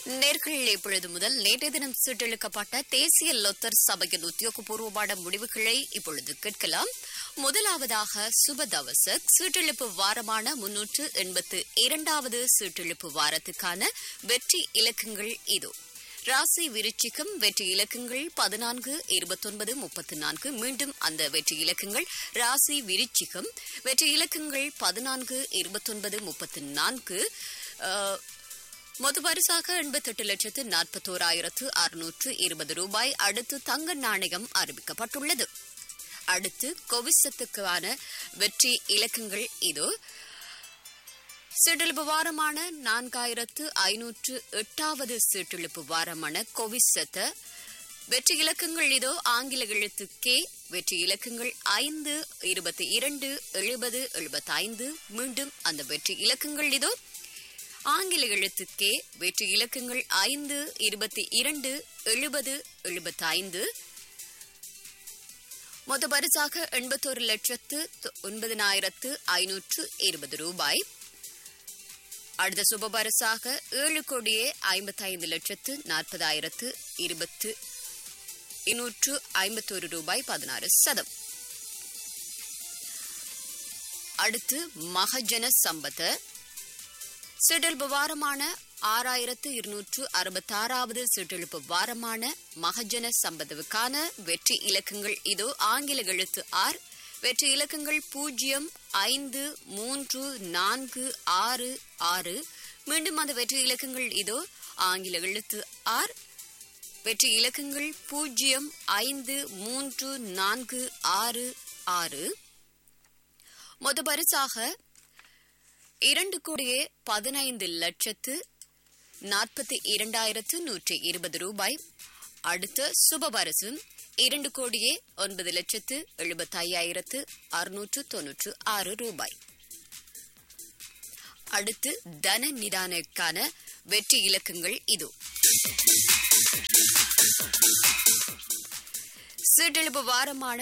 நேர்கள் இப்பொழுது முதல் நேற்றைய தினம் சீட்டெழுக்கப்பட்ட தேசிய லொத்தர் சபையின் உத்தியோகபூர்வமான முடிவுகளை இப்பொழுது கேட்கலாம் முதலாவதாக சுபதவசக் சீட்டெழுப்பு வாரமான முன்னூற்று எண்பத்து இரண்டாவது சீட்டெழுப்பு வாரத்துக்கான வெற்றி இலக்கங்கள் இதோ ராசி விருச்சிகம் வெற்றி இலக்கங்கள் பதினான்கு இருபத்தொன்பது முப்பத்தி நான்கு மீண்டும் அந்த வெற்றி இலக்கங்கள் ராசி விருச்சிகம் வெற்றி இலக்கங்கள் பதினான்கு இருபத்தொன்பது முப்பத்தி நான்கு மொத்த பரிசாக எண்பத்தெட்டு லட்சத்து நாற்பத்தோராயிரத்து அறுநூற்று இருபது ரூபாய் அடுத்து தங்க நாணயம் அறிவிக்கப்பட்டுள்ளது அடுத்து கொவிசத்துக்கான வெற்றி இலக்கங்கள் இதோ சீட்டெழுப்பு வாரமான நான்காயிரத்து ஐநூற்று எட்டாவது சீட்டெழுப்பு வாரமான கொவிசத்த வெற்றி இலக்கங்கள் இதோ ஆங்கில எழுத்து கே வெற்றி இலக்கங்கள் ஐந்து இருபத்தி இரண்டு எழுபது எழுபத்தைந்து மீண்டும் அந்த வெற்றி இலக்கங்கள் இதோ ஆங்கில எழுத்து கே வெற்றி இலக்கங்கள் ஐந்து இருபத்தி இரண்டு எழுபது எழுபத்தைந்து மொத்த பரிசாக எண்பத்தோரு லட்சத்து ஒன்பதினாயிரத்து ஐநூற்று இருபது ரூபாய் அடுத்த சுப பரிசாக ஏழு கோடியே ஐம்பத்தைந்து லட்சத்து நாற்பதாயிரத்து இருபத்து இருநூற்று ஐம்பத்தோரு ரூபாய் பதினாறு சதம் அடுத்து மகஜன சம்பத்த சிற்றெழுப்பு வாரமான ஆறாயிரத்து இருநூற்று அறுபத்தாறாவது சிற்றெழுப்பு வாரமான மகஜன சம்பதவுக்கான வெற்றி இலக்கங்கள் இதோ ஆங்கில எழுத்து ஆர் வெற்றி இலக்கங்கள் பூஜ்ஜியம் ஐந்து மூன்று நான்கு ஆறு ஆறு மீண்டும் அந்த வெற்றி இலக்கங்கள் இதோ ஆங்கில எழுத்து ஆர் வெற்றி இலக்கங்கள் பூஜ்ஜியம் ஐந்து மூன்று நான்கு ஆறு ஆறு மொத பரிசாக இரண்டு கோடியே பதினைந்து லட்சத்து நாற்பத்தி இரண்டாயிரத்து நூற்றி இருபது ரூபாய் அடுத்த சுபபரசு இரண்டு கோடியே ஒன்பது லட்சத்து எழுபத்தி ஐயாயிரத்து அறுநூற்று தொன்னூற்று ஆறு ரூபாய் அடுத்து தன நிதானக்கான வெற்றி இலக்கங்கள் இது சீட்டெழுப்பு வாரமான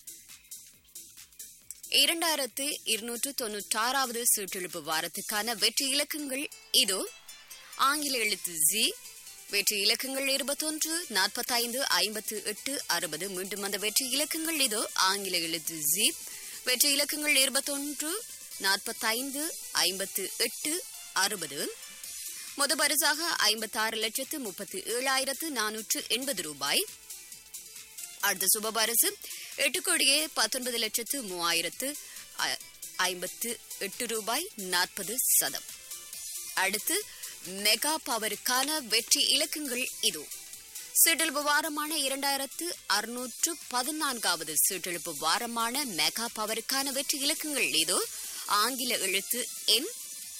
இரண்டாயிரத்து இருநூற்று தொன்னூற்றாறாவது சீட்டெழுப்பு வாரத்துக்கான வெற்றி இலக்கங்கள் இதோ ஆங்கில எழுத்து ஜி வெற்றி இலக்கங்கள் இருபத்தொன்று நாற்பத்தைந்து ஐம்பத்து எட்டு அறுபது மீண்டும் அந்த வெற்றி இலக்கங்கள் இதோ ஆங்கில எழுத்து ஜி வெற்றி இலக்கங்கள் இருபத்தொன்று நாற்பத்தைந்து ஐம்பத்து எட்டு அறுபது முத பரிசாக ஐம்பத்தாறு லட்சத்து முப்பத்தி ஏழாயிரத்து நானூற்று எண்பது ரூபாய் அடுத்த சுப பரிசு எட்டு கோடியே பத்தொன்பது லட்சத்து மூவாயிரத்து ஐம்பத்து எட்டு ரூபாய் நாற்பது சதம் அடுத்து மெகா பவருக்கான வெற்றி இலக்கங்கள் இதோ சீட்டெழுப்பு வாரமான இரண்டாயிரத்து அறுநூற்று பதினான்காவது சீட்டெழுப்பு வாரமான மெகா பவருக்கான வெற்றி இலக்கங்கள் இதோ ஆங்கில எழுத்து என்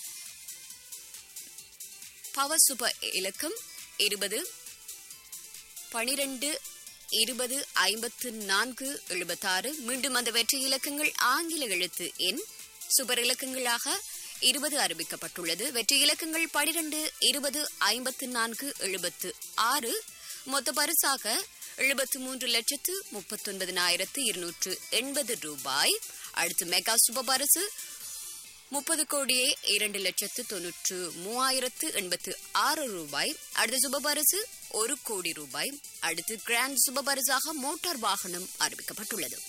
பவர் சுப இலக்கம் இருபது பனிரெண்டு இருபது ஐம்பத்து நான்கு எழுபத்தாறு மீண்டும் அந்த வெற்றி இலக்கங்கள் ஆங்கில எழுத்து எண் சுபர் இலக்கங்களாக இருபது அறிவிக்கப்பட்டுள்ளது வெற்றி இலக்கங்கள் பனிரெண்டு இருபது ஐம்பத்து நான்கு எழுபத்து ஆறு மொத்த பரிசாக எழுபத்து மூன்று லட்சத்து முப்பத்தொன்பதினாயிரத்து இருநூற்று எண்பது ரூபாய் அடுத்து மெகா சுப பரிசு முப்பது கோடியே இரண்டு லட்சத்து தொன்னூற்று மூவாயிரத்து எண்பத்து ஆறு ரூபாய் அடுத்த சுப பரிசு ஒரு கோடி ரூபாய் அடுத்து கிராண்ட் சுப பரிசாக மோட்டார் வாகனம் அறிவிக்கப்பட்டுள்ளது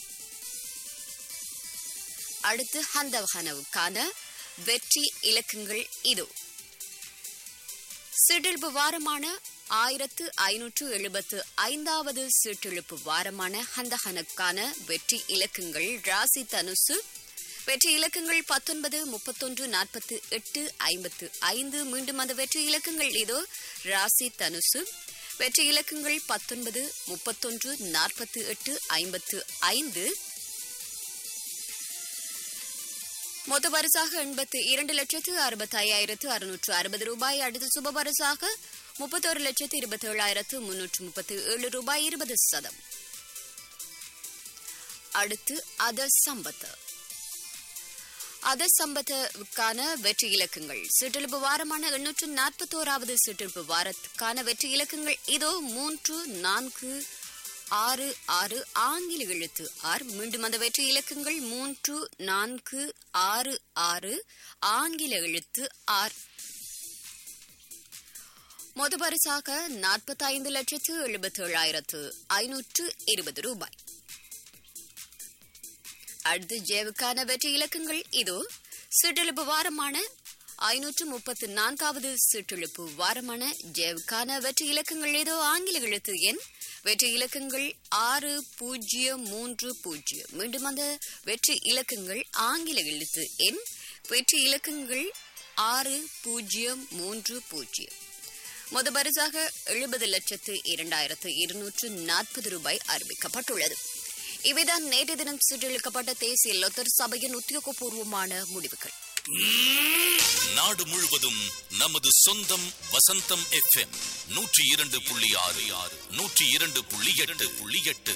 அடுத்து ஹந்தவஹனவுக்கான வெற்றி இலக்கங்கள் இதோ சிற்றிழுப்பு வாரமான ஆயிரத்து ஐநூற்று எழுபத்து ஐந்தாவது சீட்டெழுப்பு வாரமான ஹந்தஹனுக்கான வெற்றி இலக்கங்கள் ராசி தனுசு வெற்றி இலக்கங்கள் பத்தொன்பது முப்பத்தொன்று நாற்பத்து எட்டு ஐம்பத்து ஐந்து மீண்டும் அந்த வெற்றி இலக்கங்கள் இதோ ராசி தனுசு வெற்றி இலக்கங்கள் பத்தொன்பது முப்பத்தொன்று நாற்பத்து எட்டு ஐம்பத்து ஐந்து மொத்த பரிசாக எண்பத்து இரண்டு லட்சத்து அறுபத்தி ஐயாயிரத்து அறுநூற்று அறுபது ரூபாய் அடுத்த சுப பரிசாக முப்பத்தோரு லட்சத்து இருபத்தி ஏழாயிரத்து முன்னூற்று முப்பத்தி ஏழு ரூபாய் இருபது சதம் அடுத்து அத சம்பத்து அத சம்பத்துக்கான வெற்றி இலக்கங்கள் சிற்றெழுப்பு வாரமான எண்ணூற்று நாற்பத்தோராவது சிற்றெழுப்பு வாரத்துக்கான வெற்றி இலக்கங்கள் இதோ மூன்று நான்கு ஆறு ஆறு ஆங்கில எழுத்து ஆர் மீண்டும் அந்த வெற்றி இலக்கங்கள் மூன்று நான்கு ஆறு ஆறு ஆங்கில எழுத்து ஆர் மொத பரிசாக நாற்பத்தைந்து லட்சத்து எழுபத்தி ஏழாயிரத்து ஐநூற்று இருபது ரூபாய் அடுத்து ஜேவுக்கான வெற்றி இலக்கங்கள் இதோ சிற்றெழுப்பு வாரமான ஐநூற்று முப்பத்து நான்காவது சிற்றெழுப்பு வாரமான ஜேவுக்கான வெற்றி இலக்கங்கள் ஏதோ ஆங்கில எழுத்து எண் வெற்றி இலக்கங்கள் ஆறு பூஜ்ஜியம் மூன்று பூஜ்ஜியம் மீண்டும் அந்த வெற்றி இலக்கங்கள் ஆங்கில எழுத்து எண் வெற்றி இலக்கங்கள் ஆறு பூஜ்ஜியம் மூன்று பூஜ்ஜியம் முத பரிசாக எழுபது லட்சத்து இரண்டாயிரத்து இருநூற்று நாற்பது ரூபாய் அறிவிக்கப்பட்டுள்ளது இவைதான் நேற்று தினம் சுற்றளிக்கப்பட்ட தேசிய லொத்தர் சபையின் உத்தியோகபூர்வமான முடிவுகள் நாடு முழுவதும் நமது சொந்தம் வசந்தம் எஃப்எம் நூற்றி இரண்டு புள்ளி ஆறு ஆறு நூற்றி இரண்டு புள்ளி எட்டு புள்ளி எட்டு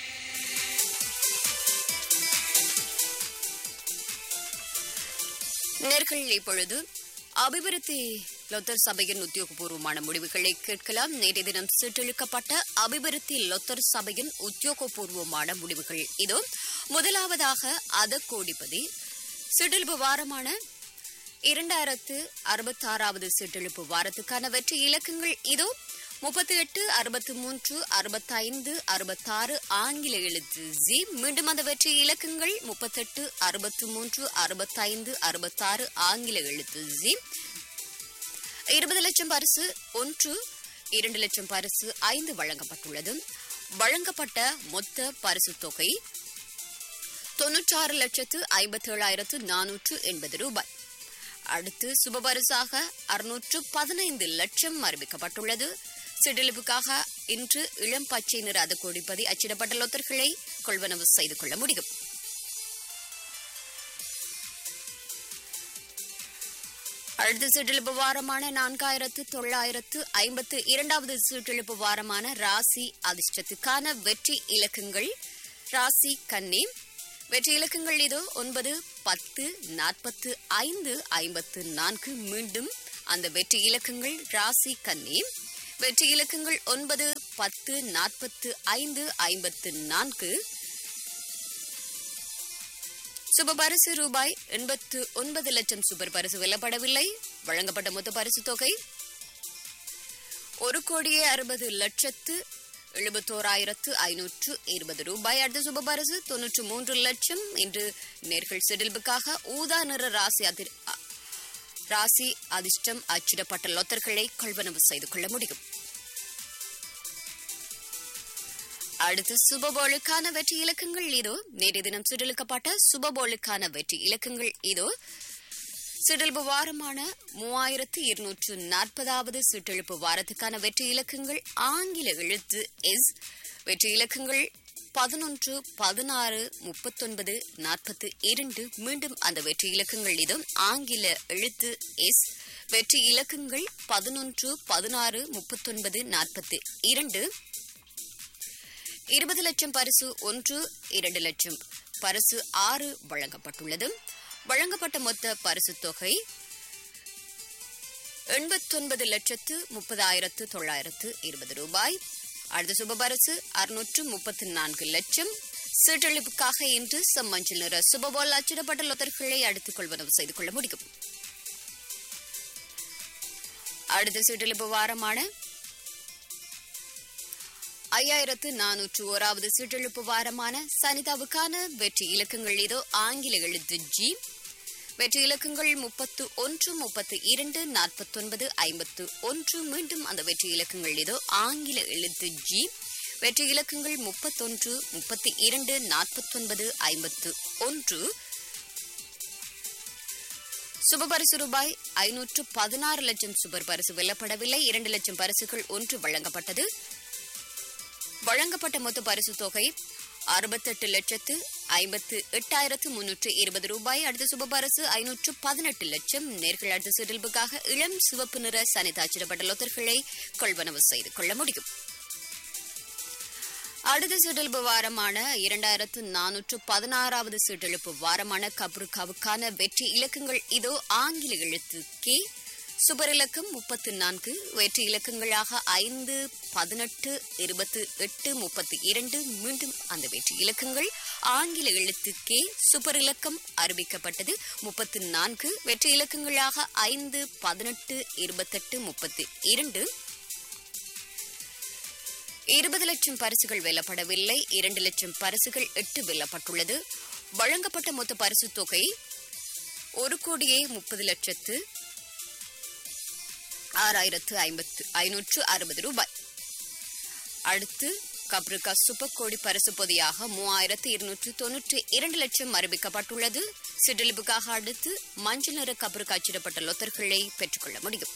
நேர்கள் இப்பொழுது அபிவிருத்தி லொத்தர் சபையின் உத்தியோகபூர்வமான முடிவுகளை கேட்கலாம் நேற்றைய தினம் சிற்றளிக்கப்பட்ட அபிவிருத்தி லொத்தர் சபையின் உத்தியோகபூர்வமான முடிவுகள் இதோ முதலாவதாக அத கோடிபதி சிற்றில்பு வாரமான இரண்டாயிரத்து அறுபத்தாறாவது சிற்றெழுப்பு வாரத்துக்கான வெற்றி இலக்கங்கள் இதோ முப்பத்தி எட்டு அறுபத்தி மூன்று அறுபத்தைந்து அறுபத்தாறு ஆங்கில எழுத்து ஜி மீண்டும் அந்த வெற்றி இலக்கங்கள் முப்பத்தெட்டு அறுபத்தி மூன்று அறுபத்தைந்து அறுபத்தாறு ஆங்கில எழுத்து ஜி இருபது லட்சம் பரிசு ஒன்று இரண்டு லட்சம் பரிசு ஐந்து வழங்கப்பட்டுள்ளது வழங்கப்பட்ட மொத்த பரிசு தொகை தொன்னூற்றாறு லட்சத்து ஐம்பத்தேழாயிரத்து நானூற்று எண்பது ரூபாய் அடுத்து சுபபரிசாக அறுநூற்று பதினைந்து லட்சம் அறிவிக்கப்பட்டுள்ளது சிடிலிப்புக்காக இன்று இளம் பச்சை நிற அது கோடிப்பதி அச்சிடப்பட்ட லொத்தர்களை கொள்வனவு செய்து கொள்ள முடியும் அடுத்த சீட்டெழுப்பு வாரமான நான்காயிரத்து தொள்ளாயிரத்து ஐம்பத்து இரண்டாவது சீட்டெழுப்பு வாரமான ராசி அதிர்ஷ்டத்துக்கான வெற்றி இலக்கங்கள் ராசி கன்னி வெற்றி இலக்கங்கள் இதோ ஒன்பது பத்து நாற்பத்து ஐந்து ஐம்பத்து நான்கு மீண்டும் அந்த வெற்றி இலக்கங்கள் ராசி கன்னி வெற்றி இலக்கங்கள் ஒன்பது பத்து நாற்பத்து ஐந்து ஐம்பத்து நான்கு சுப பரிசு ரூபாய் எண்பத்து ஒன்பது லட்சம் சூப்பர் பரிசு வெல்லப்படவில்லை வழங்கப்பட்ட மொத்த பரிசு தொகை ஒரு கோடியே அறுபது லட்சத்து எழுபத்தோராயிரத்து ஐநூற்று இருபது ரூபாய் அடுத்த சுப பரிசு தொன்னூற்று மூன்று லட்சம் இன்று நேர்கள் செடில்புக்காக ஊதா நிற ராசி அதிர் அ- ராசி அதிர்ஷ்டம் அச்சிடப்பட்ட லொத்தர்களை கொள்வனவு செய்து கொள்ள முடியும் அடுத்து சுபபோலுக்கான வெற்றி இலக்கங்கள் இதோ நேற்றைய தினம் சுடலுக்கப்பட்ட சுபபோலுக்கான வெற்றி இலக்கங்கள் இதோ சிடல்பு வாரமான மூவாயிரத்து இருநூற்று நாற்பதாவது சிற்றெழுப்பு வாரத்துக்கான வெற்றி இலக்கங்கள் ஆங்கில எழுத்து எஸ் வெற்றி இலக்கங்கள் பதினொன்று பதினாறு முப்பத்தொன்பது நாற்பத்து இரண்டு மீண்டும் அந்த வெற்றி இலக்கங்கள் இதோ ஆங்கில எழுத்து எஸ் வெற்றி இலக்கங்கள் பதினொன்று பதினாறு முப்பத்தொன்பது நாற்பத்து இரண்டு இருபது லட்சம் பரிசு ஒன்று இரண்டு லட்சம் பரிசு ஆறு வழங்கப்பட்டுள்ளது வழங்கப்பட்ட மொத்த பரிசு தொகை எண்பத்தொன்பது லட்சத்து முப்பதாயிரத்து தொள்ளாயிரத்து இருபது ரூபாய் அடுத்த சுப பரிசு அறுநூற்று முப்பத்தி நான்கு லட்சம் சீட்டளிப்புக்காக இன்று செம்மஞ்சள் நிற சுபபோல் அச்சிடப்பட்ட லொத்தர்களை அடுத்துக் கொள்வனவு செய்து கொள்ள முடியும் அடுத்த சீட்டளிப்பு வாரமான ஐயாயிரத்து நானூற்று ஓராவது சீட்டெழுப்பு வாரமான சனிதாவுக்கான வெற்றி இலக்கங்கள் இதோ ஆங்கில எழுத்து ஜி வெற்றி இலக்கங்கள் முப்பத்து ஒன்று முப்பத்து இரண்டு நாற்பத்தொன்பது ஐம்பத்து ஒன்று மீண்டும் அந்த வெற்றி இலக்கங்கள் இதோ ஆங்கில எழுத்து ஜி வெற்றி இலக்கங்கள் முப்பத்தொன்று முப்பத்தி இரண்டு நாற்பத்தொன்பது ஐம்பத்து ஒன்று சுபபரிசு ரூபாய் ஐநூற்று பதினாறு லட்சம் சுபர் பரிசு வெல்லப்படவில்லை இரண்டு லட்சம் பரிசுகள் ஒன்று வழங்கப்பட்டது வழங்கப்பட்ட மொத்த பரிசு தொகை அறுபத்தெட்டு லட்சத்து ஐம்பத்து எட்டாயிரத்து முன்னூற்று இருபது ரூபாய் அடுத்த சுப பரிசு ஐநூற்று பதினெட்டு லட்சம் நேர்கள் அடுத்த சிறில்புக்காக இளம் சிவப்பு நிற சனிதாச்சிடப்பட்ட லொத்தர்களை கொள்வனவு செய்து கொள்ள முடியும் அடுத்த சீட்டெழுப்பு வாரமான இரண்டாயிரத்து நானூற்று பதினாறாவது சீட்டெழுப்பு வாரமான கப்ருக்காவுக்கான வெற்றி இலக்கங்கள் இதோ ஆங்கில எழுத்து கே சுபர் இலக்கம் முப்பத்து நான்கு வெற்றி இலக்கங்களாக ஐந்து பதினெட்டு இருபத்து எட்டு முப்பத்தி இரண்டு மீண்டும் அந்த வெற்றி இலக்கங்கள் ஆங்கில எழுத்து கே சுபர் இலக்கம் அறிவிக்கப்பட்டது முப்பத்து நான்கு வெற்றி இலக்கங்களாக ஐந்து பதினெட்டு இருபத்தெட்டு முப்பத்தி இரண்டு இருபது லட்சம் பரிசுகள் வெல்லப்படவில்லை இரண்டு லட்சம் பரிசுகள் எட்டு வெல்லப்பட்டுள்ளது வழங்கப்பட்ட மொத்த பரிசு தொகை ஒரு கோடியே முப்பது லட்சத்து ஆறாயிரத்து ஐம்பத்து ஐநூற்று அறுபது ரூபாய் அடுத்து கப்ரிகா சூப்பர் கோடி பரிசு பொதியாக மூவாயிரத்து இருநூற்று தொன்னூற்றி இரண்டு லட்சம் அறிவிக்கப்பட்டுள்ளது சிற்றிலிப்புக்காக அடுத்து மஞ்சள் நிற கப்ரிகா அச்சிடப்பட்ட லொத்தர்களை பெற்றுக்கொள்ள முடியும்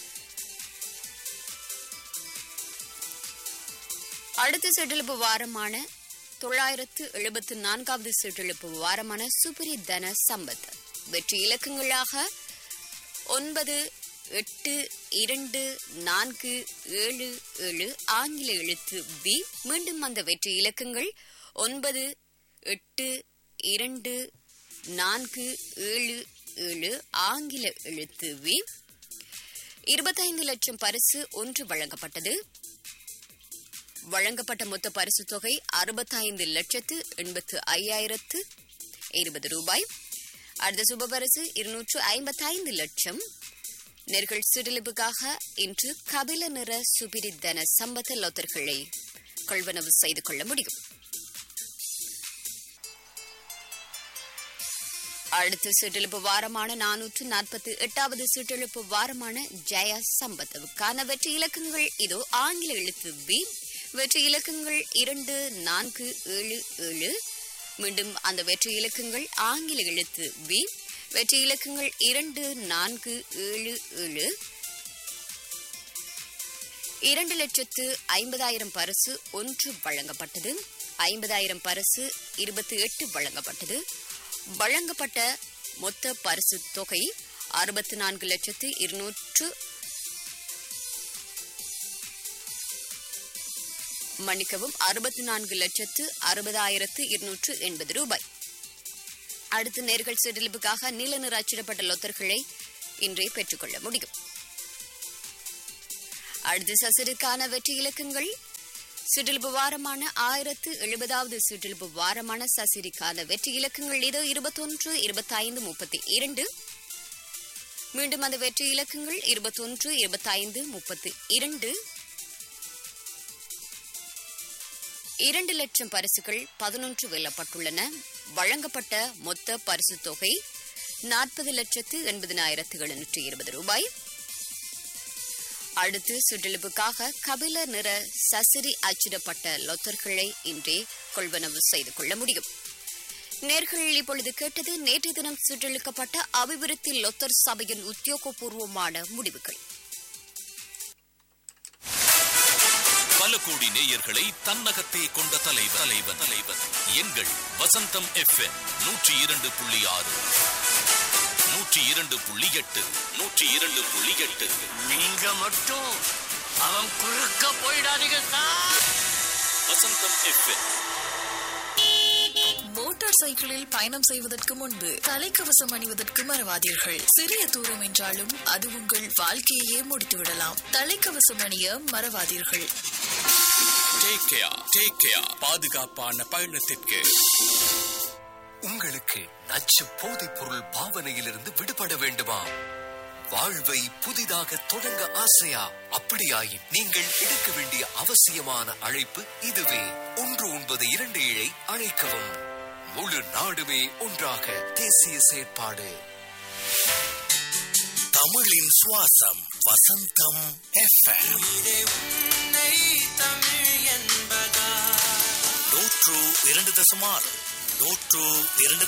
அடுத்த சிற்றிலிப்பு வாரமான தொள்ளாயிரத்து எழுபத்து நான்காவது சிற்றிலிப்பு வாரமான சுபரி தன சம்பத் வெற்றி இலக்கங்களாக ஒன்பது எட்டு இரண்டு நான்கு ஏழு ஏழு ஆங்கில எழுத்து பி மீண்டும் அந்த வெற்றி இலக்கங்கள் ஒன்பது எட்டு இரண்டு நான்கு ஏழு ஏழு ஆங்கில எழுத்து வி இருபத்தைந்து லட்சம் பரிசு ஒன்று வழங்கப்பட்டது வழங்கப்பட்ட மொத்த பரிசு தொகை அறுபத்தைந்து லட்சத்து எண்பத்து ஐயாயிரத்து இருபது ரூபாய் அடுத்த சுப பரிசு இருநூற்று ஐம்பத்தைந்து லட்சம் நேர்கள் சிறிலிப்புக்காக இன்று கபில நிற சுபிரி தன சம்பத்த லொத்தர்களை கொள்வனவு செய்து கொள்ள முடியும் அடுத்த சீட்டெழுப்பு வாரமான நானூற்று நாற்பத்தி எட்டாவது சீட்டெழுப்பு வாரமான ஜெயா சம்பத்துவுக்கான வெற்றி இலக்கங்கள் இதோ ஆங்கில எழுத்து பி வெற்றி இலக்கங்கள் இரண்டு நான்கு ஏழு ஏழு மீண்டும் அந்த வெற்றி இலக்கங்கள் ஆங்கில எழுத்து பி வெற்றி இலக்கங்கள் இரண்டு நான்கு ஏழு ஏழு இரண்டு லட்சத்து ஐம்பதாயிரம் பரிசு ஒன்று வழங்கப்பட்டது ஐம்பதாயிரம் பரிசு இருபத்தி எட்டு வழங்கப்பட்டது வழங்கப்பட்ட மொத்த பரிசு தொகை அறுபத்தி நான்கு லட்சத்து இருநூற்று மன்னிக்கவும் அறுபத்தி நான்கு லட்சத்து அறுபதாயிரத்து இருநூற்று எண்பது ரூபாய் அடுத்து நேர்கள் சிறிலிப்புக்காக நீல நிற அச்சிடப்பட்ட லொத்தர்களை இன்றே பெற்றுக்கொள்ள முடியும் அடுத்து சசிருக்கான வெற்றி இலக்கங்கள் சிற்றிலிப்பு வாரமான ஆயிரத்து எழுபதாவது சிற்றிலிப்பு வாரமான சசிரிக்கான வெற்றி இலக்கங்கள் இதோ இருபத்தொன்று இருபத்தைந்து முப்பத்தி இரண்டு மீண்டும் அந்த வெற்றி இலக்கங்கள் இருபத்தொன்று இருபத்தைந்து முப்பத்தி இரண்டு இரண்டு லட்சம் பரிசுகள் பதினொன்று வெல்லப்பட்டுள்ளன வழங்கப்பட்ட மொத்த பரிசு தொகை நாற்பது லட்சத்து எண்பதினாயிரத்து எழுநூற்றி இருபது ரூபாய் அடுத்து சுற்றளிப்புக்காக கபில நிற சசிரி அச்சிடப்பட்ட லொத்தர்களை இன்றே கொள்வனவு செய்து கொள்ள முடியும் நேர்கள் இப்பொழுது கேட்டது நேற்றைய தினம் சுற்றளிக்கப்பட்ட அபிவிருத்தி லொத்தர் சபையின் உத்தியோகபூர்வமான முடிவுகள் பல கோடி நேயர்களை தன்னகத்தே கொண்ட தலைவர் தலைவர் தலைவர் எங்கள் வசந்தம் எஃப்எம் நூற்றி இரண்டு புள்ளி ஆறு நூற்றி இரண்டு புள்ளி எட்டு நூற்றி இரண்டு புள்ளி எட்டு நீங்க மட்டும் அவன் குறுக்க போயிடாதீங்க சார் வசந்தம் எஃப்எம் மோட்டார் சைக்கிளில் பயணம் செய்வதற்கு முன்பு தலைக்கவசம் அணிவதற்கு மறவாதீர்கள் சிறிய தூரம் என்றாலும் அது உங்கள் வாழ்க்கையே முடித்துவிடலாம் தலைக்கவசம் அணிய மறவாதீர்கள் டேக் கேர் டேக் கேர் பாதுகாப்பான பயணத்திற்கு உங்களுக்கு நச்சு போதைப் பொருள் பாவனையிலிருந்து விடுபட வேண்டுமா வாழ்வை புதிதாக தொடங்க ஆசையா அப்படியாயின் நீங்கள் எடுக்க வேண்டிய அவசியமான அழைப்பு இதுவே ஒன்று ஒன்பது இரண்டு ஏழை அழைக்கவும் முழு நாடுமே ஒன்றாக தேசிய செயற்பாடு தமிழின் சுவாசம் வசந்தம் எஃப்எம் நூற்று இரண்டு தசம் ஆறு நூற்று இரண்டு